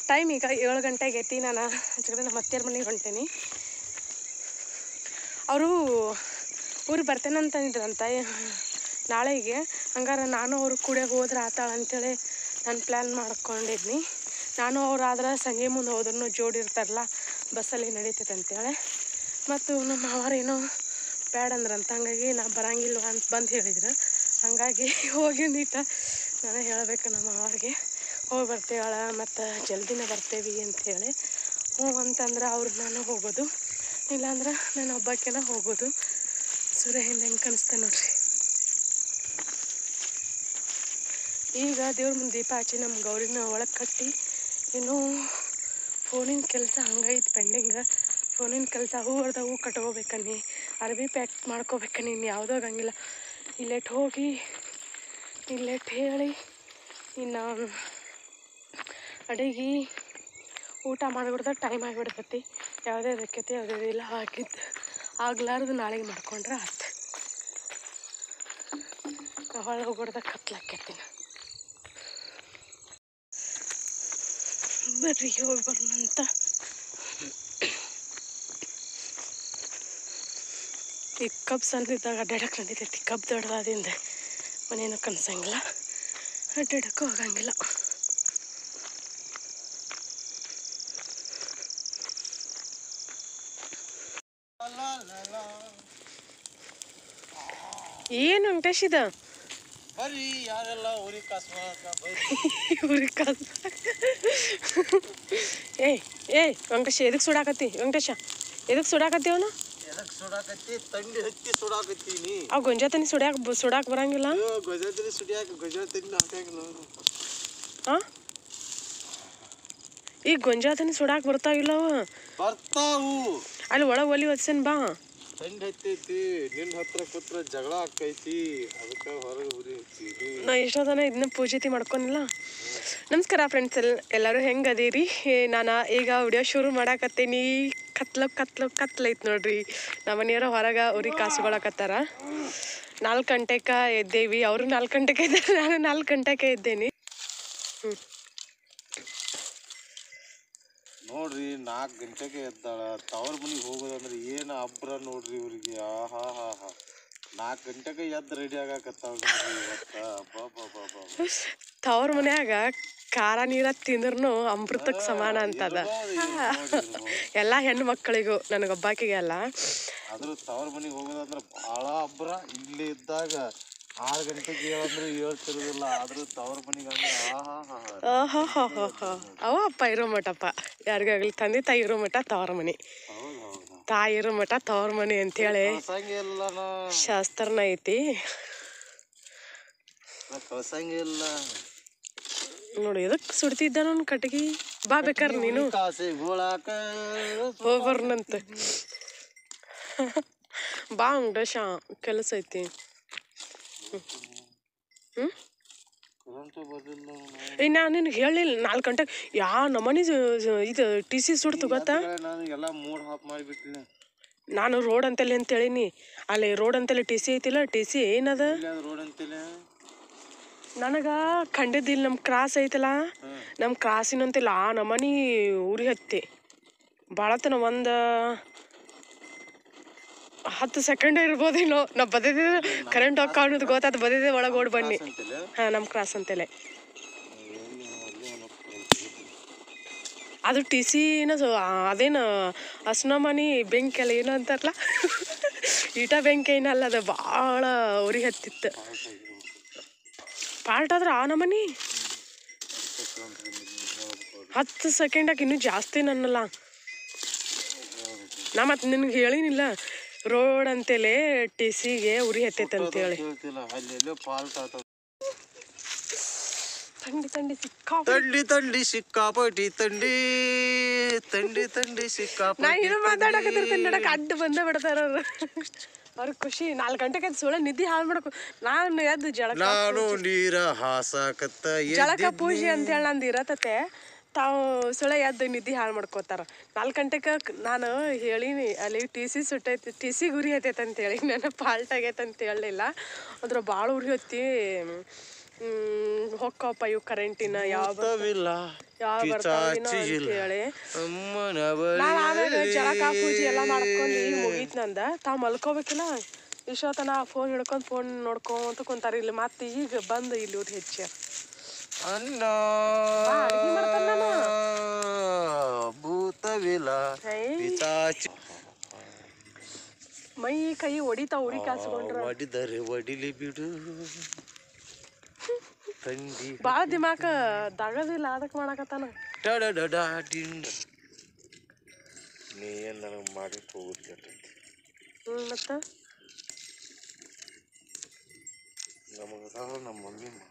Time ಈಗ ಏಳು ಗಂಟೆಗೆ ಐತಿ ನಾನು ಆಚೆ ನಮ್ಮ ಅತ್ತೆಯರ ಮನೆಗೆ ಹೊಂಟೇನಿ ಅವರು ಊರಿಗೆ ಬರ್ತೇನಂತಂದ್ರಂತ ನಾಳೆಗೆ ಹಂಗಾರೆ ನಾನು ಅವ್ರು ಕೂಡ ಹೋದ್ರೆ ಆತಾಳ ಅಂತೇಳಿ ನಾನು ಪ್ಲ್ಯಾನ್ ಮಾಡ್ಕೊಂಡಿದ್ನಿ ನಾನು ಅವ್ರು ಆದ್ರೆ ಸಂಜೆ ಮುಂದೆ ಹೋದ್ರೂ ಜೋಡಿ ಇರ್ತಾರಲ್ಲ ಬಸ್ಸಲ್ಲಿ ನಡೀತೈತೆ ಅಂತೇಳಿ ಮತ್ತು ನಮ್ಮ ಮಾವಾರೇನೋ ಬ್ಯಾಡ ಅಂದ್ರಂತ ಹಂಗಾಗಿ ನಾ ಬರಂಗಿಲ್ವ ಅಂತ ಬಂದು ಹೇಳಿದ್ರು ಹಂಗಾಗಿ ಹೋಗಿಂದಿಟ್ಟ ನಾನು ಹೇಳಬೇಕು ನಮ್ಮ ಮಾವರಿಗೆ ಹೋಗಿ ಬರ್ತೇವಳ ಮತ್ತು ಜಲ್ದಿನೇ ಬರ್ತೇವಿ ಅಂಥೇಳಿ ಹ್ಞೂ ಅಂತಂದ್ರೆ ಅವ್ರು ನಾನು ಹೋಗೋದು ಇಲ್ಲಾಂದ್ರೆ ನಾನು ಒಬ್ಬಾಕೆನ ಹೋಗೋದು ಸೂರ್ಯ ಹಿಂದೆ ಹೆಂಗೆ ಕಾಣಿಸ್ತೆ ನೋಡ್ರಿ ಈಗ ದೇವ್ರ ಮುಂದೆ ದೀಪ ಹಚ್ಚಿ ನಮ್ಮ ಗೌರಿನ ಒಳಗೆ ಕಟ್ಟಿ ಇನ್ನೂ ಫೋನಿನ ಕೆಲಸ ಹಂಗೈತೆ ಪೆಂಡಿಂಗ್ ಫೋನಿನ ಕೆಲಸ ಹೂ ಹೊಡೆದ ಹೂ ಕಟ್ಕೋಬೇಕನ್ನಿ ಅರ್ಬಿ ಪ್ಯಾಕ್ ಮಾಡ್ಕೋಬೇಕನ್ನಿ ಇನ್ನು ಯಾವುದೋ ಆಗಂಗಿಲ್ಲ ಇಲ್ಲೆಟ್ ಹೋಗಿ ಇಲ್ಲೆಟ್ ಹೇಳಿ ಇನ್ನು ಅಡಿಗೆ ಊಟ ಮಾಡಿಬಿಡ್ದ ಟೈಮ್ ಆಗಿಬಿಡ್ತೈತಿ ಯಾವುದೇ ಬೇಕೈತಿ ಯಾವುದೇ ಇಲ್ಲ ಆಗಿದ್ದು ಆಗ್ಲಾರ್ದು ನಾಳೆಗೆ ಮಾಡ್ಕೊಂಡ್ರೆ ಆತು ಹೊಳೆ ಹೋಗ್ಬಿಡ್ದ ಕತ್ಲಾಕೈತಿ ಬರ್ರಿ ಹೋಗಿ ಬರೋಣಂತ ಈ ಕಬ್ಬು ಸಣ್ಣದಿದ್ದಾಗ ಅಡ್ಡಾಡಕ್ಕೆ ನಡೀತೈತಿ ಕಬ್ಬು ದೊಡ್ಡದಾದಿಂದ ಮನೇನು ಕನ್ಸಂಗಿಲ್ಲ ಅಡ್ಡಾಡಕ್ಕೂ ಹೋಗಂಗಿಲ್ಲ ಏನು ವೆಂಕಟೇಶ್ ಇದು ಬರ್ರಿ ಯಾರೆಲ್ಲ ಊರಿಗೆ ಕಾಸು ಮಾಡಕ್ಕ ಬರ್ರಿ ಇವ್ರಿಗೆ ಕಾಲ್ ಏಯ್ ಏಯ್ ವೆಂಕಟೇಶ ಎದಕ್ಕೆ ಸುಡಾಕತ್ತಿ ವೆಂಕಟೇಶ ಎದಕ್ಕೆ ಸುಡಾಕತ್ತಿ ಅವನು ಎದಕ್ ಸುಡಾಕತ್ತಿ ತಂಡಿ ಹತ್ತಿ ಸುಡಾಕತ್ತೀನಿ ಅವ್ ಗೊಂಜಾ ತನಿ ಸುಡ್ಯಾಕ ಸುಡಾಕ ಬರಂಗಿಲ್ಲ ಅಯ್ಯೋ ಗಜಾದ್ರಿ ಸುಡಿಯಾಕ ಗಜಾ ತಂಡಿ ಹಾಕ್ಯಾಕ ನಾನು ಆ ಈಗ ಗೊಂಜಾ ತನಿ ಸುಡಾಕ ಬರ್ತಾವಿಲ್ಲ ಅವ ಬರ್ತಾವು ಅಲ್ಲಿ ಒಳಗೆ ಒಲಿ ಒದ್ಸನ್ ಬಾ ತಂಡಿ ಹತ್ತೈತಿ ನಿನ್ನ ಹತ್ರ ಕೂತ್ರ ಜಗಳ ಆಕೈತಿ ಅದಕ್ಕೆ ಹೊರಗೆ ಉರಿ ಹಚ್ಚೀನಿ ನಾ ಎಷ್ಟೊತ್ತನ ಇದನ್ನ ಪೂಜೆತಿ ಮಾಡ್ಕೊನಿಲ್ಲ ನಮಸ್ಕಾರ ಫ್ರೆಂಡ್ಸ್ ಎಲ್ ಎಲ್ಲರೂ ಹೆಂಗೆ ಅದೀರಿ ಏ, ನಾನು ಈಗ ವಿಡಿಯೋ ಶುರು ಮಾಡಾಕತ್ತೀನಿ ಕತ್ಲ ಕತ್ಲ ಕತ್ಲೈತ್ ನೋಡ್ರಿ ನಮ್ಮ ಮನೆಯವ್ರ ಹೊರಗೆ ಉರಿ ಕಾಸುಗಳಕತ್ತಾರ ನಾಲ್ಕು ಗಂಟೆಗೆ ಎದ್ದೇವಿ ಅವರು ನಾಲ್ಕು ಗಂಟೆಗೆ ಇದ್ದಾರೆ ನಾನು ನಾಲ್ಕು ಗಂಟೆಗೆ ಎದ್ದೇನಿ ನೋಡ್ರಿ ನಾಲ್ಕು ಗಂಟೆಗೆ ಎದ್ದಾಳ ತವ್ರ ಮನಿಗೆ ಹೋಗೋದಂದ್ರೆ ಏನು ಅಬ್ರ ನೋಡ್ರಿ ಇವ್ರಿಗೆ ಆಹಾ ಹಾ ಹಾ ನಾಲ್ಕು ಗಂಟೆಗೆ ಎದ್ದು ರೆಡಿ ಆಗಾಕತ್ತಾವ ನೋಡ್ರಿ ಇವತ್ತ ಅಬ್ಬಬ್ಬಬ್ಬಬ್ಬ. ತವ್ರ ಮನ್ಯಾಗ ಖಾರ ನೀರ ತಿಂದ್ರೂ ಅಮೃತಕ್ಕೆ ಸಮಾನ ಅಂತದ ಇರ್ಬೋದು, ಇರ್ಬೋದು, ಇರ್ಬೋದು. ಎಲ್ಲ ಹೆಣ್ಣು ಮಕ್ಕಳಿಗೂ ನನಗೊಬ್ಬಾಕಿಗೆ ಅಲ್ಲ ಆದ್ರೂ ತವ್ರ ಮನಿಗೆ ಹೋಗೋದಂದ್ರೆ ಭಾಳ ಅಬ್ರ ಇಲ್ಲಿ ಇದ್ದಾಗ ಆರು ಗಂಟೆಗೆ ಹೇಳಂದ್ರೆ ಹೇಳ್ತಿರೋದಿಲ್ಲ ಆದ್ರೂ ತವ್ರ ಮನಿಗೆ ಅಂದ್ರೆ ಆಹಾ ಹಾ ಆಹಾಹಾಹಾಹಾ. ಅವ ಅಪ್ಪ ಇರೋ ಮಠಪ್ಪ ಯಾರಿಗಾಗಲಿ ತಂದೆ ತಾಯಿ ಇರೋ ಮಠ ತವರ ಮನೆ ಹೌದು ಹೌದು ತಾಯಿ ಇರೋ ಮಠ ತವರ ಮನೆ ಅಂತೇಳಿ ಕಳ್ಸಂಗಿಲ್ಲ ನಾ ಶಾಸ್ತ್ರನ ಐತಿ ನಾ ಕಳ್ಸಂಗಿಲ್ಲ ನೋಡಿ ಎದಕ್ಕೆ ಸುಡ್ತಿದ್ದ ನಾನು ಕಟ್ಗಿ ಬಾ ಬೇಕಾರೆ ನೀನು ಕಾಸೆ ಗೋಳಾಕ ಹೋಗ್ಬರ್ನಂತ ಬಾ ವೆಂಕಟೇಶ ಕೆಲಸ ಐತಿ ಹ್ಞೂ ಕರೆಂಟ್ ಬರ್ಲಿಲ್ಲ ಏ ನಾನು ನಿನ್ಗೆ ಹೇಳಿಲ್ಲ ನಾಲ್ಕು ಗಂಟೆಗೆ ಯಾ ನಮನಿ ಇದು ಟಿ ಸಿ ಸುಡ್ತು ಗೊತ್ತಾ ನಾನು ಎಲ್ಲ ಮೂಡ್ ಹಾಪ್ ಮಾಡಿಬಿಟ್ಟಿನಿ ನಾನು ರೋಡ್ ಅಂತಲ್ಲಿ ಅಂತ ಹೇಳಿನಿ ಅಲ್ಲಿ ರೋಡ್ ಅಂತಲ್ಲಿ ಟಿ ಸಿ ಐತಿಲ್ಲ ಟಿ ಸಿ ಏನದ ಇಲ್ಲಿ ರೋಡ್ ಅಂತಿಲ್ಲ ನನಗೆ ಕಂಡಿದ್ದಿಲ್ಲ ನಮ್ಮ ಕ್ರಾಸ್ ಐತಲ್ಲ ಹ್ಮ್. ನಮ್ಮ ಕ್ರಾಸಿನಂತಿಲ್ಲ ಆ ನಮನಿ ಉರಿ ಹತ್ತಿ ಭಾಳತನ ಒಂದು ಹತ್ತು ಸೆಕೆಂಡ್ ಇರ್ಬೋದೇನೋ ನಾ ಬದಿದ್ದೆ ಕರೆಂಟ್ ಹೋಗಿ ಅನ್ನೋದು ಗೊತ್ತಾದ ಬದಿದ್ದೆ ಒಳಗೆ ಓಡ್ ಬನ್ನಿ ಅಂತಿಲ್ಲ ಹಾಂ ನಮ್ಮ ಕ್ರಾಸ್ ಅಂತೇಳಿ ಎಲ್ಲಿ ಅಲ್ಲಿ ಏನಪ್ಪ ಅದು ಟಿ ಸಿನ ಅದೇನು ಹಸ್ನಮನಿ ಬೆಂಕಿ ಅಲ್ಲ ಏನು ಅಂತಾರಲ್ಲ ಈಟ ಬೆಂಕಿ ಏನಲ್ಲ ಅದು ಭಾಳ ಉರಿ ಹತ್ತಿತ್ತು ಪಾರ್ಟ್ ಆದ್ರೆ ಆ ನಮನಿ ಹತ್ತು ಸೆಕೆಂಡಾಗ ಇನ್ನೂ ಜಾಸ್ತಿ ನನ್ನಲ್ಲ ನಾ ಮತ್ತೆ ನಿನ್ಗೆ ಹೇಳಿನಿಲ್ಲ ರೋಡ್ ಅಂತೇಳಿ ಟಿ ಸಿಗೆ ಉರಿ ಹತ್ತೈತೆ ಅಂತೇಳಿ ಕೇಳ್ತಿಲ್ಲ ಅಲ್ಲಿ ಎಲ್ಲೋ ಫಾಲ್ಟ್ ಆತ ತಂಡಿ ತಂಡಿ ಸಿಕ್ಕಾ ತಂಡಿ ತಂಡಿ ಸಿಕ್ಕಾಪಟ್ಟಿ ತಂಡಿ ತಂಡಿ ತಂಡಿ ನಾ ಸಿಕ್ಕಾಪಟ್ಟಿ ಏನು ಮಾತಾಡಕತ್ತಿರ್ತೀನಿ ನೋಡಕ್ಕೆ ಅಡ್ಡ ಬಂದೇ ಬಿಡ್ತಾರ ಅವ್ರು ಅವ್ರಿಗೆ ಖುಷಿ ನಾಲ್ಕು ಗಂಟೆಗೆ ಎದ್ದು ಸುಳ್ಳ ನಿದ್ದೆ ಹಾಳು ಮಾಡಕು ನಾನು ಎದ್ದು ಜಳಕ ನಾನು ನೀರ ಹಾಸಾಕತ್ತ ಜಳಕ ಪೂಜೆ ಅಂತೇಳಿ ನಂದು ಇರತತೆ ತಾವು ಸುಳ ಎದ್ದು ನಿದ್ದೆ ಹಾಳು ಮಾಡ್ಕೋತಾರ ನಾಲ್ಕು ಗಂಟೆಗೆ ನಾನು ಹೇಳೀನಿ ಅಲ್ಲಿ ಟಿ ಸಿ ಸುಟ್ಟೈತಿ ಟಿ ಸಿ ಉರಿ ಹತ್ತೈತೆ ಅಂತೇಳಿ ನಾನು ಫಾಲ್ಟ್ ಆಗೈತೆ ಅಂತ ಹೇಳಲಿಲ್ಲ ಅದ್ರ ಭಾಳ ಉರಿ ಹೊತ್ತಿ ಹ್ಮ್ ಹೊಕ್ಕಪ್ಪ ಇವು ಕರೆಂಟಿನ ಯಾವ ಭೂತವಿಲ್ಲ ಯಾವ ಬರ್ತಾವಿನ ಪಿಚಾಚಿ ಇಲ್ಲ. ಅಂತೇಳಿ ಅಮ್ಮನ ನಾನು ಆಮೇಲೆ ಬಳಿ ಜಳಕ ಪೂಜೆ ಎಲ್ಲ ಮಾಡ್ಕೊಂಡು ಈಗ ಮುಗೀತು ನಂದ ತಾವು ಮಲ್ಕೋಬೇಕಿಲ್ಲ ಇಷ್ಟೊತ್ತನ ಫೋನ್ ಹಿಡ್ಕೊಂಡು ಫೋನ್ ನೋಡ್ಕೊಂತ ಕುಂತಾರ ಇಲ್ಲಿ ಮತ್ತೆ ಈಗ ಬಂದು ಇಲ್ಲಿ ಊಟ ಹೆಚ್ಚಾರ ಅನ್ನ ಅಡ್ಗೆ ಮಾಡ್ತಾನ್ ನಾನು. ಭೂತವಿಲ್ಲ ಹೈ. ಪಿಚಾಚಿ ಮೈ ಕೈ ಹೊಡಿತಾವ ಉರಿ ಕಾಸ್ಕೊಂಡ್ರ ಒಡಿದರೆ ಒಡಿಲಿ ಬಿಡು ತಂದಿ ಭಾಳ ದಿಮಾಕ ದಗದಿಲ್ಲ ಅದಕ್ಕೆ ಮಾಡಕತ್ತಾನ ಡಡಡಡಾಡಿನ್. ನೀ ಏನ್ ನನಗೆ ಮಾಡಿ ಹೋಗುದು ಕೆಟ್ಟೈತಿ ಹ್ಞೂ ಮತ್ತು ನಮಗದಾವ ನಮ್ಮ ಮಮ್ಮಿ ಮಾಡ್ತಾಳ.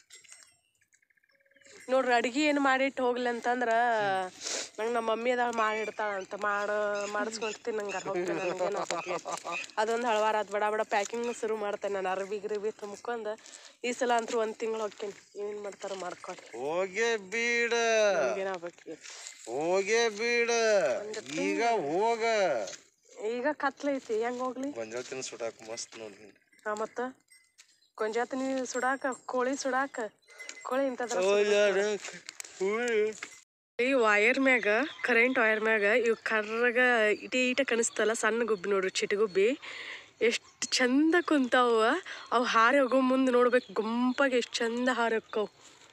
ನೋಡ್ರಿ ಅಡ್ಗೆ ಏನು ಮಾಡಿಟ್ಟು ಹೋಗ್ಲಿ ಅಂತಂದ್ರೆ ನಂಗೆ ನಮ್ಮ ಮಮ್ಮಿ ಅದಾಳ ಮಾಡಿಡ್ತಾಳಂತ ಮಾಡ ಮಾಡಿಸ್ಕೊಂತೀನಿ ನಂಗೆ ಹೋಗ್ತೇನೆ ಅದೊಂದು ಹಳವಾರ ಆತು ಬಡ ಬಡ ಪ್ಯಾಕಿಂಗ್ ಶುರು ಮಾಡ್ತೇನೆ ನಾನು ಅರ್ಬಿ ಗಿರ್ಬಿ ತುಂಬ್ಕೊಂಡು ಈ ಸಲ ಅಂತೂ ಒಂದು ತಿಂಗಳು ಹೋಗ್ತೀನಿ ಏನು ಮಾಡ್ತಾರೋ ಮಾಡ್ಕೊಳ್ಳಿ ಹೋಗೇ ಬೀಡ ಏನಾಗ್ಬೇಕು ಹೋಗೇ ಬೀಡ ಈಗ ಹೋಗ ಈಗ ಕತ್ಲೈತಿ ಹೆಂಗೆ ಹೋಗ್ಲಿ ಗೊಂಜಾಳ ಸುಡಾಕ ಮಸ್ತ್ ನೋಡಿ ಹಾಂ ಮತ್ತು ಗೊಂಜಾತನಿ ಸುಡಾಕ ಕೋಳಿ ಸುಡಾಕ ಕೋಳಿ ಇಂಥದ್ರ ಈ ವಯರ್ ಮ್ಯಾಗ ಕರೆಂಟ್ ವಯರ್ ಮ್ಯಾಗ ಇವು ಕರ್ರಗ ಇಟ ಇಟ ಕನಿಸ್ತಲ್ಲ ಸಣ್ಣ ಗುಬ್ಬಿ ನೋಡ್ರಿ ಚಿಟಗುಬ್ಬಿ ಎಷ್ಟು ಚಂದ ಕುಂತಾವ ಅವು ಹಾರಿ ಹೋಗೋ ಮುಂದೆ ನೋಡ್ಬೇಕು ಗುಂಪಾಗಿ ಎಷ್ಟು ಚಂದ ಹಾರಿ ಹೋಕ್ಕವು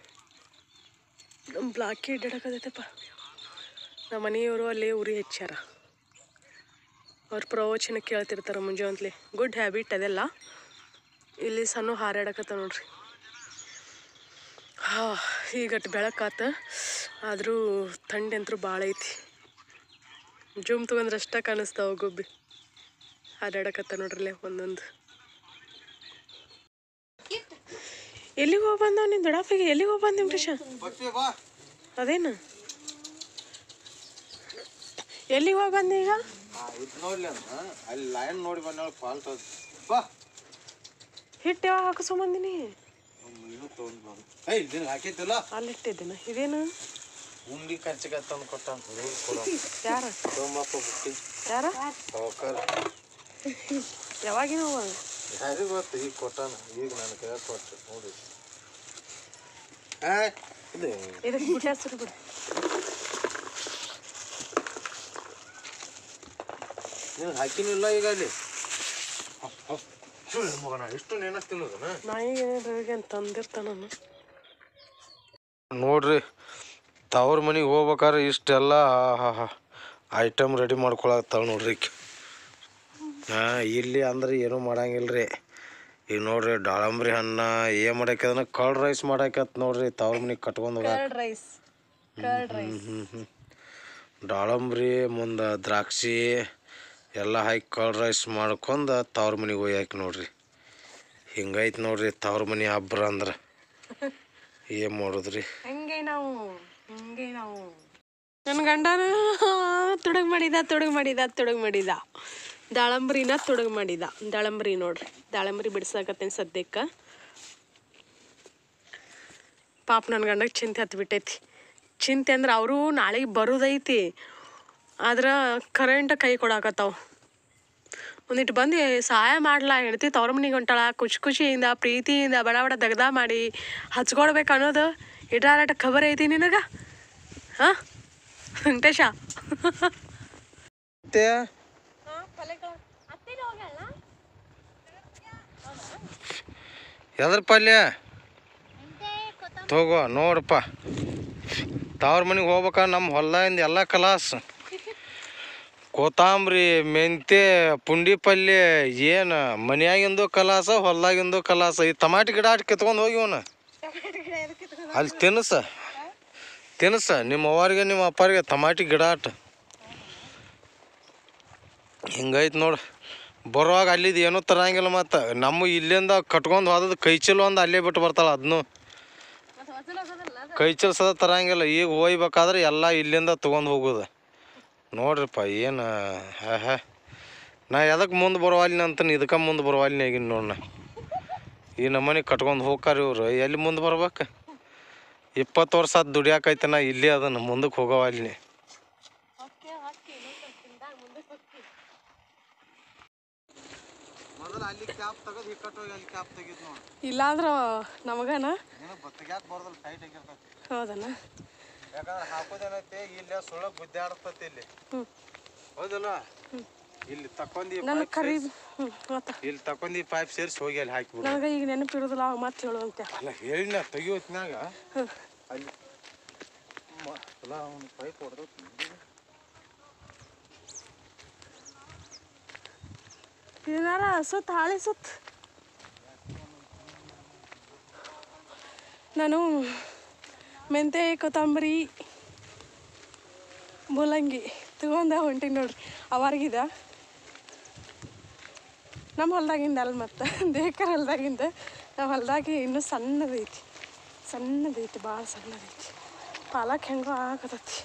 ನಮ್ಮ ಬ್ಲಾಕಿ ಇಡ್ಡಾಡಕತೈತಪ್ಪ ನಮ್ಮ ಮನೆಯವರು ಅಲ್ಲೇ ಉರಿ ಹೆಚ್ಚಾರ ಅವ್ರ ಪ್ರವಚನ ಕೇಳ್ತಿರ್ತಾರೆ ಮುಂಜಾನೆ ಗುಡ್ ಹ್ಯಾಬಿಟ್ ಅದೆಲ್ಲ ಇಲ್ಲಿ ಸಣ್ಣ ಹಾರಾಡಕತ್ತ ನೋಡ್ರಿ ಹಾ ಈಗಟ್ಟು ಬೆಳಕಾತ ಆದರೂ ಥಂಡಿ ಅಂತೂ ಭಾಳ ಐತಿ ಜೂಮ್ ತಗೊಂಡ್ರೆ ಅಷ್ಟ ಕಾಣಿಸ್ತಾವ ಗೊಬ್ಬಿ ಹಾರಾಡಕತ್ತ ನೋಡ್ರಲ್ಲೇ ಒಂದೊಂದು ಎಲ್ಲಿಗೆ ಹೋಗಿ ಬಂದವ ನಿನ್ನ ದೊಡ್ಡಪ್ಪಿಗೆ ಎಲ್ಲಿಗೆ ಹೋಗಿ ಬಂದ ನಿಮ್ರೀಶ ಬಾ ಅದೇನು ಎಲ್ಲಿಗೆ ಹೋಗಿ ಬಂದ ಈಗ ಇದು ನೋಡ್ಲಿ ಅಮ್ಮ ಅಲ್ಲಿ ಲೈನ್ ನೋಡಿ ಬಂದ ಫಾಲ್ಟ್ ಅದು ಬಾ ಹಿಟ್ಟು ಯಾವಾಗ ಹಾಕಿಸ್ಕೊಂಬಂದಿನಿ ಮೀನು ತೊಗೊಂಡು ಬಂದು ಏಯ್ ನಿನಗೆ ಹಾಕೈತಿಲ್ಲ ಅಲ್ಲಿಟ್ಟಿದ್ದೇನೆ ಇದೇನು ಉಂಡಿ ಖರ್ಚಿಗೆ ತಂದು ಕೊಟ್ಟ ಕೊಡ ಯಾರ ಸೋಮಪ್ಪ ಬುಟ್ಟಿ ಯಾರ ಸಾವುಕಾರ ಯಾವಾಗಿನ ಅವಾಗ ಯಾರಿಗೆ ಗೊತ್ತು ಈಗ ಕೊಟ್ಟಾನ ಈಗ ನನ್ನ ಕೈ ಕೊಟ್ಟು ನೋಡಿ ಆ ಇದು ಇದಕ್ಕೆ ಬಿಟ್ಟು ಹೆಸರು ಬಿಡು ನಿನಗೆ ಹಾಕಿನಿಲ್ಲ ಈಗ ಅಲ್ಲಿ ಸುಳ್ಳು ಮಗನ ಎಷ್ಟು ನೆನಸ್ ತಿನ್ನೋದನ ನಾಯಿಗೆ ಏನಾದ್ರು ಅಂತ ತಂದಿರ್ತಾನ ನಾನು ನೋಡ್ರಿ ತವ್ರ ಮನೆಗೆ ಹೋಗ್ಬೇಕಾದ್ರೆ ಇಷ್ಟೆಲ್ಲ ಐಟಮ್ ರೆಡಿ ಮಾಡ್ಕೊಳತ್ತಾಳ ನೋಡ್ರಿ ಈಕಿ. ಹಾಂ ಇಲ್ಲಿ ಅಂದ್ರೆ ಏನೂ ಮಾಡಂಗಿಲ್ಲ ರೀ ಈಗ ನೋಡ್ರಿ ದಾಳಂಬ್ರಿ ಹಣ್ಣ ಏನು ಮಾಡಾಕ್ಯದನ ಕರ್ಡ್ ರೈಸ್ ಮಾಡಾಕ್ಯತ್ ನೋಡ್ರಿ ತವ್ರ ಮನೆಗೆ ಕಟ್ಕೊಂಡು ಹೋಗಾಕ ಕರ್ಡ್ ರೈಸ್ ಕರ್ಡ್ ರೈಸ್ ಹ್ಞೂ ಹ್ಞೂ ದಾಳಂಬ್ರಿ ಮುಂದೆ ದ್ರಾಕ್ಷಿ ಎಲ್ಲ ಹಾಕಿ ಕರ್ಡ್ ರೈಸ್ ಮಾಡ್ಕೊಂಡು ತವ್ರ ಮನೆಗೆ ಒಯ್ಯಾಕ ನೋಡ್ರಿ ಹಿಂಗೈತೆ ನೋಡ್ರಿ ತವ್ರ ಮನೆ ಹಬ್ಬರ ಅಂದ್ರೆ ಏನು ಮಾಡೋದ್ರಿ ಹಂಗೆ ನಾವು ಹಂಗೆ ನಾವು ನನ್ನ ಗಂಡನ ತುಡುಗ್ ಮಾಡಿದ ತುಡುಗ್ ಮಾಡಿದ ತುಡುಗ್ ಮಾಡಿದ ದಾಳಂಬ್ರಿನ ತುಡುಗ್ ಮಾಡಿದ ದಾಳಂಬ್ರಿ ನೋಡ್ರಿ ದಾಳಂಬ್ರಿ ಬಿಡ್ಸಾಕತ್ತೇನೆ ಸದ್ಯಕ್ಕೆ ಪಾಪ ನನ್ನ ಗಂಡಗೆ ಚಿಂತೆ ಹತ್ಬಿಟ್ಟೈತಿ ಚಿಂತೆ ಅಂದ್ರೆ ಅವರು ನಾಳೆಗೆ ಬರೋದೈತಿ ಆದ್ರೆ ಕರೆಂಟ್ ಕೈ ಕೊಡಾಕತ್ತಾವ ಒಂದಿಟ್ಟು ಬಂದು ಸಹಾಯ ಮಾಡ್ಲಾ ಹೆಂಡ್ತಿ ತವ್ರ ಮನೆಗೆ ಹೊಂಟಾಳ ಖುಷಿ ಖುಷಿಯಿಂದ ಪ್ರೀತಿಯಿಂದ ಬಡ ಬಡ ದಗ್ದ ಮಾಡಿ ಹಚ್ಕೊಡ್ಬೇಕು ಅನ್ನೋದು ಇಟ್ರಾಟ ಖಬರ್ ಐತಿ ನಿನಗ ಹಾಂ ವೆಂಕಟೇಶ ಮತ್ತೆ ಎದ್ರ ಪಲ್ಯ ತಗೋ ನೋಡಪ್ಪ ತವ್ರ ಮನೆಗೆ ಹೋಗ್ಬೇಕಾ ನಮ್ಮ ಹೊಲ್ದಾಗಿಂದ ಎಲ್ಲ ಕಲಾಸ್ ಕೊತ್ತಂಬ್ರಿ ಮೆಂತ್ಯ ಪುಂಡಿ ಪಲ್ಯ ಏನು ಮನ್ಯಾಗಿಂದು ಕಲಾಸ ಹೊಲ್ದಾಗಿಂದು ಕಲಾಸ ಈ ಟಮಾಟಿ ಗಿಡ ಅಟ್ ಕಿತ್ಕೊಂಡು ಹೋಗಿ ಅವನು ಅಲ್ಲಿ ತಿನ್ಸ ತಿನ್ಸ ನಿಮ್ಮ ಅವ್ವರಿಗೆ ನಿಮ್ಮ ಅಪ್ಪರಿಗೆ ಟಮಾಟಿ ಗಿಡ ಅಟ್ ಹಿಂಗೈತೆ ನೋಡು ಬರುವಾಗ ಅಲ್ಲಿದ್ದು ಏನೂ ತರಂಗಿಲ್ಲ ಮತ್ತು ನಮ್ಮ ಇಲ್ಲಿಂದ ಕಟ್ಕೊಂಡು ಹೋದದ್ದು ಕೈ ಚೀಲ ಒಂದು ಅಲ್ಲೇ ಬಿಟ್ಟು ಬರ್ತಾಳೆ ಅದನ್ನು ಕೈ ಚೀಲ ಸದ ತರಂಗಿಲ್ಲ ಈಗ ಹೋಗ್ಬೇಕಾದ್ರೆ ಎಲ್ಲ ಇಲ್ಲಿಂದ ತೊಗೊಂಡು ಹೋಗೋದು ನೋಡ್ರಿಪ್ಪ ಏನು ಹಾ ಹಾ ನಾ ಎದಕ್ಕೆ ಮುಂದೆ ಬರವಾಲಿನ ಅಂತ ಇದಕ್ಕೆ ಮುಂದೆ ಬರವಾಲಿನ ಆಗಿನ ನೋಡ್ ನಾ ಈ ನಮ್ಮನೆ ಕಟ್ಕೊಂಡು ಹೋಗ್ಕಾರ ಇವ್ರು ಎಲ್ಲಿ ಮುಂದೆ ಬರ್ಬೇಕು ಇಪ್ಪತ್ತು ವರ್ಷ ಆತು ದುಡಿಯಾಕೈತೆ ನಾ ಇಲ್ಲೇ ಅದನ್ನು ಮುಂದಕ್ಕೆ ಹೋಗವಾಲಿನಿ ಮೊದಲ ಅಲ್ಲಿ ಕ್ಯಾಪ್ ತೆಗೆದು ಹಿಕ್ಕಟ್ಟೋಗಿ ಅಲ್ಲಿ ಕ್ಯಾಪ್ ತೆಗಿದ್ ನೋಡಿ ಇಲ್ಲಾಂದ್ರೆ ನಮಗನ ನಿನಗೆ ಬತ್ತಿಗ್ಯಾಕೆ ಬರೋದಿಲ್ಲ ಟೈಟ್ ಆಗಿರ್ತೈತಿ ಹೌದನ ಯಾಕಂದ್ರೆ ಹಾಕೋದೇನೈತಿ ಇಲ್ಲಿ ಸುಳ್ಳ ಗುದ್ದಾಡ್ತತಿ ಇಲ್ಲಿ ಹ್ಞೂ ಹೌದಲ್ಲ ಇಲ್ಲಿ ತಕೊಂಡಿ ನನಗೆ ಕರಿ ಹ್ಞೂ ಗೊತ್ತ ಇಲ್ಲಿ ತಕೊಂಡಿ ಪೈಪ್ ಸೇರಿಸಿ ಹೋಗಿ ಅಲ್ಲಿ ಹಾಕಿಬಿಡು ನನಗೆ ಈಗ ನೆನಪಿರೋದಿಲ್ಲ ಅವಾಗ ಮತ್ತೆ ಹೇಳು ಅಂತ ಅಲ್ಲ ಹೇಳಿನ ತೆಗಿಯೋತ್ನಾಗ ಹ್ಞೂ ಅಲ್ಲಿ ಮ- ಅಲ್ಲ ಅವ್ನು ಪೈಪ್ ಹೊಡೆದ ಏನಾರ ಸುತ್ತ ಹಾಳೆ ಸುತ್ತ ನಾನು ಮೆಂತೆ ಕೊತ್ತಂಬರಿ ಮೂಲಂಗಿ ತಗೊಂಡ ಹೊಂಟೀನಿ ನೋಡ್ರಿ ಅವಾರ್ಗಿದ ನಮ್ಮ ಹೊಲ್ದಾಗಿಂದ ಅಲ್ಲ ಮತ್ತು ದೇಕರ್ ಹೊಲ್ದಾಗಿಂದ ನಮ್ಮ ಹೊಲ್ದಾಗಿ ಇನ್ನೂ ಸಣ್ಣದೈತಿ ಸಣ್ಣದೈತಿ ಭಾಳ ಸಣ್ಣದೈತಿ ಪಾಲಕ್ ಹೆಂಗೋ ಆಗತೈತಿ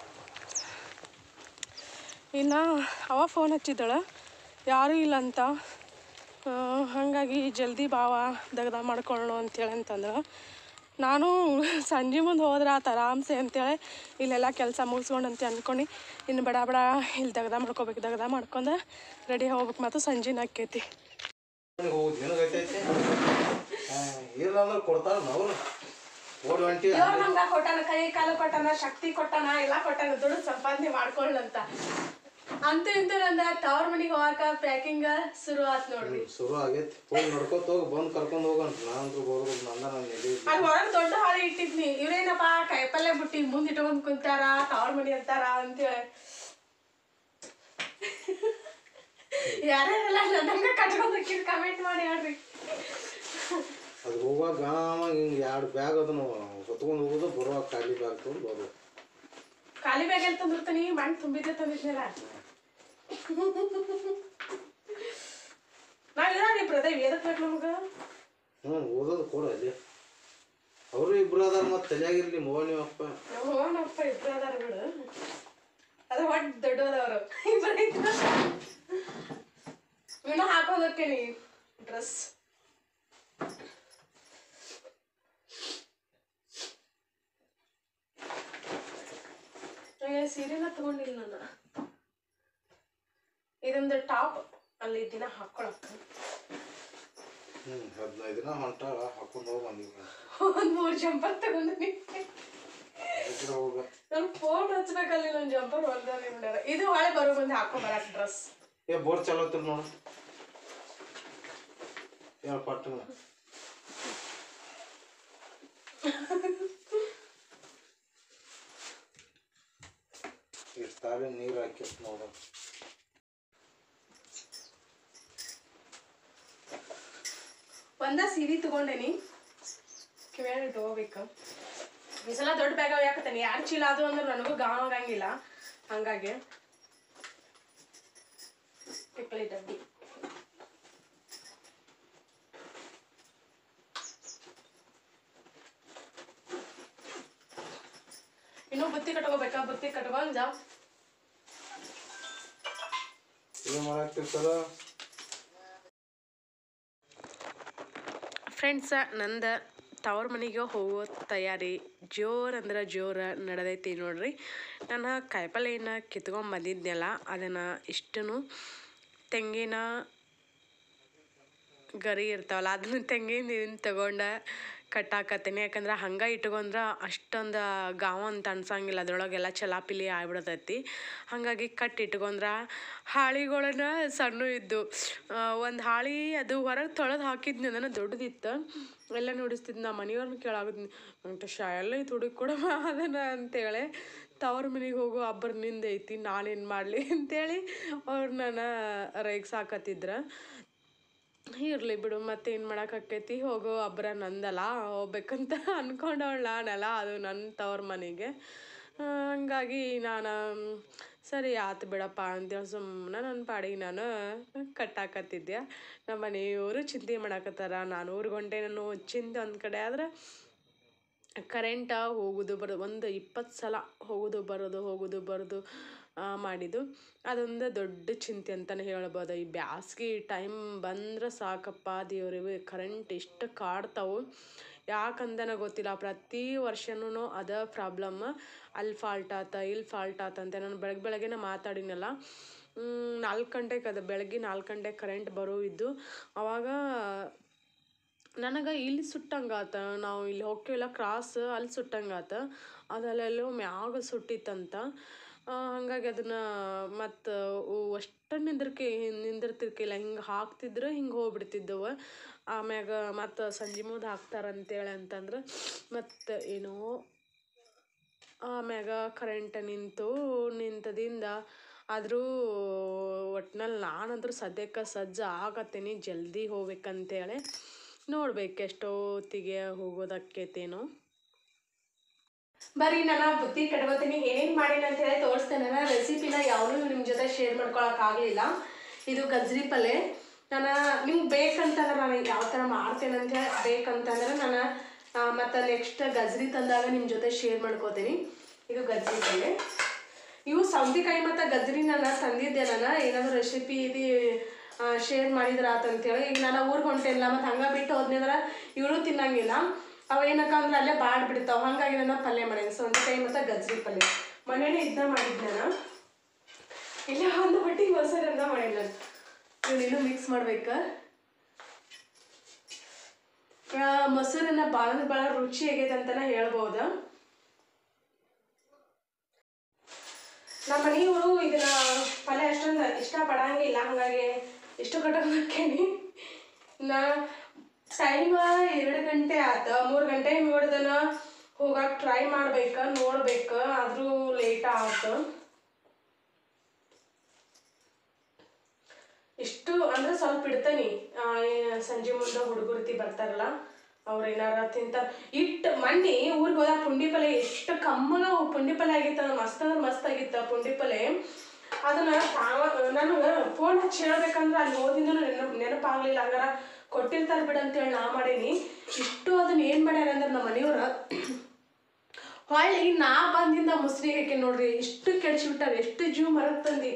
ಇನ್ನು ಅವ ಫೋನ್ ಹಚ್ಚಿದ್ದಳ ಯಾರೂ ಇಲ್ಲ ಅಂತ ಆ, ಹಾಗಾಗಿ ಜಲ್ದಿ ಬಾವ ದಗದ ಮಾಡ್ಕೊಳ್ಳು ಅಂತೇಳಿ ಅಂತಂದ್ರೆ ನಾನು ಸಂಜೆ ಮುಂದೆ ಹೋದ್ರೆ ಆತ ಆರಾಮ್ಸೆ ಅಂತೇಳಿ ಇಲ್ಲೆಲ್ಲ ಕೆಲಸ ಮುಗಿಸ್ಕೊಂಡು ಅಂತ ಅಂದ್ಕೊಂಡು ಇನ್ನು ಬಡ ಬಡ ಇಲ್ಲಿ ದಗದ ಮಾಡ್ಕೋಬೇಕು ದಗದ ಮಾಡ್ಕೊಂಡು ರೆಡಿ ಹೋಗ್ಬೇಕು ಮತ್ತು ಸಂಜೆನ ಆಕೈತಿ ಹೋಗುದು ನಿನಗೈತೈತಿ ಇಲ್ಲ ಅಂದ್ರೆ ಕೊಡ್ತಾರ ನಾವು ಓಡಿ ಹೊಂಟಿ ದೇವ್ರು ನಮ್ಗೆ ಕೊಟ್ಟಾನ ಕೈ ಕಾಲು ಕೊಟ್ಟಾನ ಶಕ್ತಿ ಕೊಟ್ಟಾನ ಎಲ್ಲ ಕೊಟ್ಟಾನ ದುಡ್ಡು ಸಂಪಾದನೆ ಮಾಡ್ಕೊಳ್ಳಂತ ಅಂತ ಇಂತ ನಂದ ತವ್ರ ಮನೆಗೆ ಹೋಗಾಕ ಪ್ಯಾಕಿಂಗ್ ಶುರು ಆತ್ ನೋಡ್ರಿ ಶುರು ಆಗೈತಿ ಹೋಗಿ ನಡ್ಕೋತ ಹೋಗಿ ಬಂದು ಕರ್ಕೊಂಡು ಹೋಗಂತ ನಾನಂತೂ ಹೋಗೋದು ನಂದ ನಾನು ಎಲ್ಲಿ ಅಲ್ಲಿ ಹೊರಗೆ ದೊಡ್ಡ ಹಾಳೆ ಇಟ್ಟಿದ್ನಿ ಇವ್ರೇನಪ್ಪ ಕಾಯಿಪಲ್ಲೆ ಬುಟ್ಟಿ ಮುಂದೆ ಇಟ್ಕೊಂಡ್ ಕುಂತಾರ ತವ್ರ ಮನಿ ಅಂತಾರ ಅಂತೇಳಿ ಯಾರ್ಯಾರೆಲ್ಲ ನನ್ನಂಗ ಕಟ್ಕೊಂಡ್ ಹೋಗಿದ್ ಕಮೆಂಟ್ ಮಾಡಿ ಹೇಳ್ರಿ ಅದು ಹೋಗುವಾಗ ಗಾಮ ಹಿಂಗೆ ಎರಡು ಬ್ಯಾಗ್ ಅದನ್ನು ಹೊತ್ಕೊಂಡು ಹೋಗೋದು ಬರುವಾಗ ಖಾಲಿ ಬ್ಯಾಗ್ ತೊಗೊಂಡು ಬರೋದು ಖಾಲಿ ಬ್ಯಾಗ್ ಎಲ್ಲಿ ತಂದಿರ್ತಾನಿ ಮಣ್ಣು ತುಂಬಿದ್ದೆ ತಂದಿದ್ನಲ್ಲ ನಾವ್ ಇದ್ರಾಗ ಪ್ರದೇವ್ ಎದಕ್ ಬೇಕು ನಮ್ಗ ಹ್ಞೂ ಓದೋದು ಕೊಡು ಅಲ್ಲಿ ಅವರು ಇಬ್ರು ಅದಾರ ಮತ್ತೆ ತಲೆಯಾಗಿರ್ಲಿ ಮೋಹ ನೀವು ಅಪ್ಪ ನಾವು ನಮ್ಮಪ್ಪ ಇಬ್ರು ಅದಾರ ಬಿಡು ಅದು ಹೊಟ್ಟು ದೊಡ್ಡದವರು ಇಬ್ರು ಇನ್ನು ಹಾಕೊಂಡ್ ಹೋಗ್ತೀನಿ ಡ್ರೆಸ್ ಸೀರೆನ ತಗೊಂಡಿಲ್ಲ ನಾನು ಇದೊಂದು ಟಾಪ್ ಅಲ್ಲಿ ದಿನ ಹಾಕೊಳಕ್ಕ ಹ್ಞೂ ಹದಿನೈದು ದಿನ ಹೊಂಟಾಳ ಹಾಕೊಂಡು ಹೋಗಿ ಬಂದಿವಿ ಒಂದ್ ಮೂರ್ ಜಂಪರ್ ತಗೊಂಡಿನಿ ಇದ್ರೆ ಹೋಗ ನನ್ ಫೋನ್ ಹಚ್ಬೇಕಲ್ಲಿ ನನ್ ಜಂಪರ್ ಹೊಲ್ದಲ್ಲಿ ಬಿಡ್ಯಾರ ಇದು ಹೊಳೆ ಬರೋ ಬಂದು ಹಾಕೊಂಡ್ ಬರಾಕ್ ಡ್ರೆಸ್ ಏ ಬೋರ್ಡ್ ಚಲೋತ್ತಿರ್ ನೋಡು ಹೇಳು ಪಟ್ಟು ಇಷ್ಟಾವೆ ನೀರು ಹಾಕಿ ನೋಡು ಒಂದ ಸೀರೆ ತಗೊಂಡೇನಿ ಕಿವ್ಯಾಗ ಇಟ್ಕೋಬೇಕು ಈ ಸಲ ದೊಡ್ಡ ಬ್ಯಾಗ್ ಯಾಕತ್ತೇನೆ ಯಾರು ಚೀಲ ಅದು ಅಂದ್ರೆ ನನಗೂ ಗಾಂವ್ ಆಗಂಗಿಲ್ಲ ಹಂಗಾಗಿ ಟಿಕ್ಲಿ ಡಬ್ಬಿ ಇನ್ನು ಬುತ್ತಿ ಕಟ್ಕೋಬೇಕಾ ಬುತ್ತಿ ಕಟ್ಕೊಂಡ ಏನು ಮಾಡಾಕ್ತಿರ್ತಾರ ಫ್ರೆಂಡ್ಸ ನಂದ ತವ್ರ ಮನೆಗೆ ಹೋಗೋ ತಯಾರಿ ಜೋರು ಅಂದ್ರೆ ಜೋರು ನಡೆದೈತಿ ನೋಡ್ರಿ ನಾನು ಕಾಯಿಪಲ್ಲೆನ ಕಿತ್ಕೊಂಡ್ ಬಂದಿದ್ನಲ್ಲ ಅದನ್ನು ಇಷ್ಟೂ ತೆಂಗಿನ ಗರಿ ಇರ್ತಾವಲ್ಲ ಅದನ್ನ ತೆಂಗಿನ ಇದನ್ನ ತಗೊಂಡು ಕಟ್ಟಾಕತ್ತೀನಿ ಯಾಕಂದ್ರೆ ಹಂಗೆ ಇಟ್ಕೊಂಡ್ರೆ ಅಷ್ಟೊಂದು ಗಾವ ಅಂತ ಅನ್ಸಂಗಿಲ್ಲ ಅದ್ರೊಳಗೆಲ್ಲ ಚಲಾಪಿಲಿ ಆಗ್ಬಿಡ್ತೈತಿ ಹಾಗಾಗಿ ಕಟ್ ಇಟ್ಕೊಂಡ್ರೆ ಹಾಳಿಗಳನ್ನ ಸಣ್ಣ ಇದ್ದು ಒಂದು ಹಾಳಿ ಅದು ಹೊರಗೆ ತೊಳೆದು ಹಾಕಿದ್ನಿ ಅದನ್ನು ದೊಡ್ಡದಿತ್ತು ಎಲ್ಲ ನೋಡಿಸ್ತಿದ್ದು ನಾ ಮನೆಯವ್ರನ್ನ ಕೇಳಾಗಿದ್ನಿ ನಂಗೆ ಶಾಲೆ ತುಡುಕ್ ಕೊಡಮ್ಮ ಅದನ್ನ ಅಂತೇಳಿ ತವ್ರ ಮನೆಗೆ ಹೋಗೋ ಅಬ್ಬರ ನಿಂದೈತಿ ನಾನೇನು ಮಾಡಲಿ ಅಂತೇಳಿ ಅವ್ರು ನನ್ನ ರೇಗ್ಸಾಕತ್ತಿದ್ರ ಇರಲಿ ಬಿಡು ಮತ್ತೇನು ಮಾಡೋಕ್ಕಾಕೈತಿ ಹೋಗೋ ಒಬ್ಬರ ನಂದಲ್ಲ ಹೋಗ್ಬೇಕಂತ ಅನ್ಕೊಂಡವಳು ನಾನಲ್ಲ ಅದು ನನ್ನ ತವ್ರ ಮನೆಗೆ ಆ, ಹಂಗಾಗಿ ನಾನು ಸರಿ ಆತು ಬಿಡಪ್ಪ ಅಂತೇಳಿ ಸುಮ್ಮನೆ ನನ್ನ ಪಾಡಿಗೆ ನಾನು ಕಟ್ಟಾಕತ್ತಿದ್ದೆ ನಮ್ಮ ಮನೆಯವರು ಚಿಂತೆ ಮಾಡಾಕತ್ತಾರ ನಾನು ಊರಿಗೆ ಹೊಂಟೆ ನಾನು ಚಿಂತೆ ಒಂದು ಕಡೆ ಆದ್ರೆ ಕರೆಂಟ ಹೋಗೋದು ಬರೋದು ಒಂದು ಇಪ್ಪತ್ತು ಸಲ ಹೋಗೋದು ಬರೋದು ಹೋಗೋದು ಬರೋದು ಆ, ಮಾಡಿದ್ದು ಅದೊಂದು ದೊಡ್ಡ ಚಿಂತೆ ಅಂತಲೇ ಹೇಳ್ಬೋದು ಈ ಬ್ಯಾಸ್ಗೆ ಟೈಮ್ ಬಂದ್ರೆ ಸಾಕಪ್ಪ ದೇವ್ರಿವೆ ಕರೆಂಟ್ ಎಷ್ಟು ಕಾಡ್ತಾವು ಯಾಕಂದನ ಗೊತ್ತಿಲ್ಲ ಪ್ರತಿ ವರ್ಷನೂ ಅದ ಪ್ರಾಬ್ಲಮ್ ಅಲ್ಲಿ ಫಾಲ್ಟ್ ಆತ ಇಲ್ಲಿ ಫಾಲ್ಟ್ ಆತ ಅಂತ ನಾನು ಬೆಳಗ್ಗೆ ಬೆಳಗ್ಗೆನೇ ಮಾತಾಡಿನಲ್ಲ ನಾಲ್ಕು ಗಂಟೆಗೆ ಅದು ಬೆಳಗ್ಗೆ ನಾಲ್ಕು ಗಂಟೆಗೆ ಕರೆಂಟ್ ಬರೋ ಇದ್ದು ಅವಾಗ ನನಗೆ ಇಲ್ಲಿ ಸುಟ್ಟಂಗಾತ ನಾವು ಇಲ್ಲಿ ಹೋಗ್ತೀವಲ್ಲ ಕ್ರಾಸ್ ಅಲ್ಲಿ ಸುಟ್ಟಂಗಾತ ಅದಲ್ಲೆಲ್ಲೋ ಮ್ಯಾಗ ಸುಟ್ಟಿತ್ತಂತ ಆ, ಹಂಗಾಗಿ ಅದನ್ನು ಮತ್ತು ಅಷ್ಟು ನಿಂದ್ರಕೆ ನಿಂದಿರ್ತಿರ್ಕಿಲ್ಲ ಹಿಂಗೆ ಹಾಕ್ತಿದ್ರೆ ಹಿಂಗೆ ಹೋಗ್ಬಿಡ್ತಿದ್ದವು ಆಮ್ಯಾಗ ಮತ್ತು ಸಂಜೆ ಮುಂದೆ ಹಾಕ್ತಾರಂತೇಳಿ ಅಂತಂದ್ರೆ ಮತ್ತು ಏನೋ ಆಮ್ಯಾಗ ಕರೆಂಟ್ ನಿಂತು ನಿಂತದಿಂದ ಆದರೂ ಒಟ್ನಲ್ಲಿ ನಾನಂದ್ರೂ ಸದ್ಯಕ್ಕೆ ಸಜ್ಜು ಆಗತ್ತೀನಿ ಜಲ್ದಿ ಹೋಗ್ಬೇಕಂತೇಳಿ ನೋಡ್ಬೇಕು ಎಷ್ಟೊತ್ತಿಗೆ ಹೋಗೋದಕ್ಕೇತೇನೋ ಬರ್ರಿ ನಾನು ಬುತ್ತಿ ಕಟ್ಕೋತೀನಿ ಏನೇನು ಮಾಡೀನಿ ಅಂತ ಹೇಳಿ ತೋರಿಸ್ತೇನೆ ನಾನು ರೆಸಿಪಿನ ಯಾವನೂ ನಿಮ್ಮ ಜೊತೆ ಶೇರ್ ಮಾಡ್ಕೊಳಕ್ಕಾಗಲಿಲ್ಲ ಇದು ಗಜ್ರಿ ಪಲ್ಯ ನಾನು ನಿಮ್ಗೆ ಬೇಕಂತಂದ್ರೆ ನಾನು ಯಾವ ಥರ ಮಾಡ್ತೇನೆ ಅಂತ ಹೇಳಿ ಬೇಕಂತಂದ್ರೆ ನಾನು ಮತ್ತು ನೆಕ್ಸ್ಟ್ ಗಜ್ರಿ ತಂದಾಗ ನಿಮ್ಮ ಜೊತೆ ಶೇರ್ ಮಾಡ್ಕೋತೀನಿ ಇದು ಗಜ್ರಿ ಪಲ್ಯ ಇವು ಸೌತೆಕಾಯಿ ಮತ್ತು ಗಜ್ರಿ ನಾನು ತಂದಿದ್ದೆ ನಾನು ಏನಾದರೂ ರೆಸಿಪಿ ಇದು ಶೇರ್ ಮಾಡಿದ್ರ ಆತಂತೇಳಿ ಈಗ ನಾನು ಊರಿಗೆ ಹೊಂಟೇನಿಲ್ಲ ಮತ್ತು ಹಂಗೆ ಬಿಟ್ಟು ಹೋದ್ನಿ ಅಂದ್ರೆ ಇವರು ತಿನ್ನಂಗಿಲ್ಲ ಅವು ಏನಕ್ಕ ಅಂದ್ರೆ ಅಲ್ಲೇ ಬಾಡ್ ಬಿಡ್ತಾವೆ ಹಾಗಾಗಿ ನಾನು ಪಲ್ಯ ಮಾಡೀನಿ ಸೌತೆಕಾಯಿ ಮತ್ತು ಗಜ್ರಿ ಪಲ್ಯ ಮನೇಲಿ ಇದನ್ನ ಮಾಡಿದ್ದೆ ನಾನು ಇಲ್ಲ ಒಂದು ಬಟ್ಟಿಗೆ ಮೊಸರನ್ನ ಮಾಡೀನಿ ನಾನು ಇವನ್ನಿನ್ನೂ ಮಿಕ್ಸ್ ಮಾಡ್ಬೇಕು ಆ, ಮೊಸರನ್ನ ಭಾಳ ಭಾಳ ರುಚಿ ಆಗೈತೆ ಅಂತಲೇ ಹೇಳ್ಬೋದು ನಮ್ಮ ಮನೆಯವರು ಇದನ್ನ ಪಲ್ಯ ಅಷ್ಟೊಂದು ಇಷ್ಟಪಡಂಗಿಲ್ಲ ಹಾಗಾಗಿ ಇಷ್ಟು ಕಟ್ಕೊಂಡೇನಿ ನಾ ಟೈಮ್ ಎರಡು ಗಂಟೆ ಆತ ಮೂರು ಗಂಟೆ ನೋಡ್ದನ ಹೋಗಕ್ಕೆ ಟ್ರೈ ಮಾಡ್ಬೇಕು ನೋಡ್ಬೇಕು ಆದರೂ ಲೇಟ್ ಆಯ್ತು ಇಷ್ಟು ಅಂದ್ರೆ ಸ್ವಲ್ಪ ಇಡ್ತೇನೆ ಸಂಜೆ ಮುಂದೆ ಹುಡುಗರ್ತಿ ಬರ್ತಾರಲ್ಲ ಅವ್ರು ಏನಾರ ತಿಂತಾರ ಇಟ್ಟು ಮನ್ನಿ ಊರಿಗೆ ಹೋದಾಗ ಪುಂಡಿ ಪಲ್ಯ ಎಷ್ಟು ಕಮ್ಮಗ ಪುಂಡಿ ಪಲ್ಯ ಆಗಿತ್ತು ಅದು ಮಸ್ತ್ ಅಂದ್ರೆ ಮಸ್ತ್ ಆಗಿತ್ತು ಪುಂಡಿ ಪಲ್ಯ ಅದನ್ನ ತಾವ ನಾನು ಫೋನ್ ಹಚ್ಚಿ ಹೇಳ್ಬೇಕಂದ್ರೆ ಅಲ್ಲಿ ಹೋದಿಂದ ನೆನಪು ನೆನಪಾಗ್ಲಿಲ್ಲ ಹಂಗಾರ ಕೊಟ್ಟಿರ್ತಾರೆ ಬಿಡು ಅಂತೇಳಿ ನಾ ಮಾಡೀನಿ ಇಷ್ಟು ಅದನ್ನ ಏನು ಮಾಡ್ಯಾರ ಅಂದ್ರೆ ನಮ್ಮ ಮನೆಯವ್ರ ಹೊಳ್ಳಿ ನಾ ಬಂದಿಂದ ಮುಸ್ರಿಗೆ ಹಾಕಿ ನೋಡ್ರಿ ಇಷ್ಟು ಕೆಡ್ಸಿಬಿಟ್ಟಾರ ಎಷ್ಟು ಜೀವ ಮರಕ್ ತಂದಿ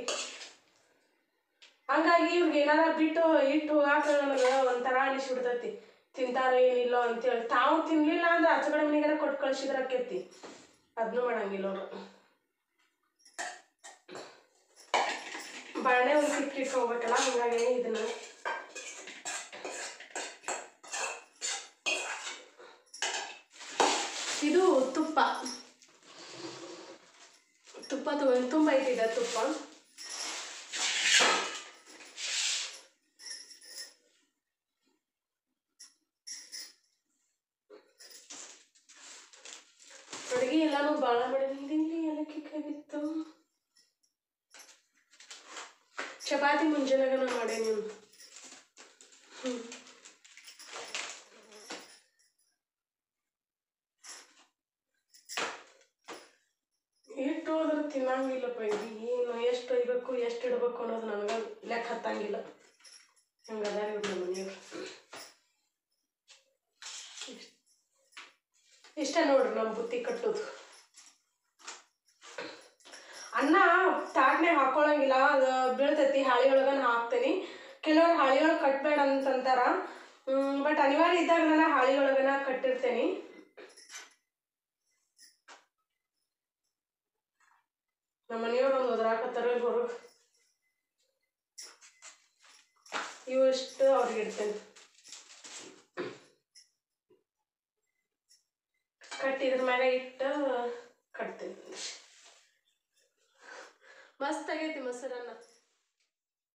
ಹಂಗಾಗಿ ಇವ್ರಿಗೆ ಏನಾರ ಬಿಟ್ಟು ಇಟ್ಟು ಹೋಗಾಕ ನನಗೆ ಒಂಥರ ಅನಿಸ್ಬಿಡ್ತೈತಿ ತಿಂತಾರೋ ಏನಿಲ್ಲೋ ಅಂತೇಳಿ ತಾವು ತಿನ್ಲಿಲ್ಲ ಅಂದ್ರೆ ಆಚೆ ಕಡೆ ಮನೆಗಾರ ಕೊಟ್ಟು ಕಳ್ಸಿದ್ರ ಆಕೈತಿ ಅದನ್ನೂ ಮಾಡಂಗಿಲ್ಲ ಅವ್ರು ಬಾಳೆ ಒಂದು ಸಿಕ್ಕಿ ಇಟ್ಕೋಬೇಕಲ್ಲ ಹಂಗಾಗಿ ಇದನ್ನ ಇದು ತುಪ್ಪ ತುಪ್ಪ ತಗೊಂಡು ತುಂಬ ಐತಿದೆ ತುಪ್ಪ ಅಡುಗೆ ಎಲ್ಲಾನು ಭಾಳ ಮಾಡಿದ್ದೀನಿ ಏಲಕ್ಕಿ ಕವಿತ್ತು ಚಪಾತಿ ಮುಂಜಾನೆಗನ ಮಾಡೇನಿ ಹ್ಞೂ ಎಷ್ಟು ಹೋದ್ರೆ ತಿನ್ನಂಗಿಲ್ಲಪ್ಪ ಇದು ಏನು ಎಷ್ಟು ಒಯ್ಬೇಕು ಎಷ್ಟು ಇಡಬೇಕು ಅನ್ನೋದು ನನಗೆ ಲೆಕ್ಕ ಹತ್ತಂಗಿಲ್ಲ ಹಂಗೆ ಅದಾರ ಇವ್ರು ನಮ್ಮ ಮನೆಯವ್ರು ಇಷ್ಟ ನೋಡ್ರಿ ನಮ್ಮ ಬುತ್ತಿ ಕಟ್ಟೋದು ಅನ್ನ ತಾಟ್ನ್ಯಾಗ ಹಾಕೊಳಂಗಿಲ್ಲ ಅದು ಬೀಳ್ತೈತಿ ಹಾಳಿ ಒಳಗನ ಹಾಕ್ತೇನಿ ಕೆಲವ್ರು ಹಾಳಿ ಒಳಗೆ ಕಟ್ಬೇಡ ಅಂತಂತಾರ ಬಟ್ ಅನಿವಾರ್ಯ ಇದ್ದಾಗ ನಾನು ಹಾಳಿ ಒಳಗನ ಕಟ್ಟಿರ್ತೇನೆ ನಮ್ಮ ಮನೆಯವ್ರು ಒಂದು ಒದರಾಕತ್ತಾರ ಹೊರಗೆ ಇವಷ್ಟು ಅವ್ರಿಗೆ ಇಡ್ತೇನೆ ಕಟ್ಟಿ ಇದ್ರ ಮ್ಯಾಗ ಇಟ್ಟು ಕಟ್ತೀನಿ ಮಸ್ತ್ ಆಗೈತಿ ಮೊಸರನ್ನ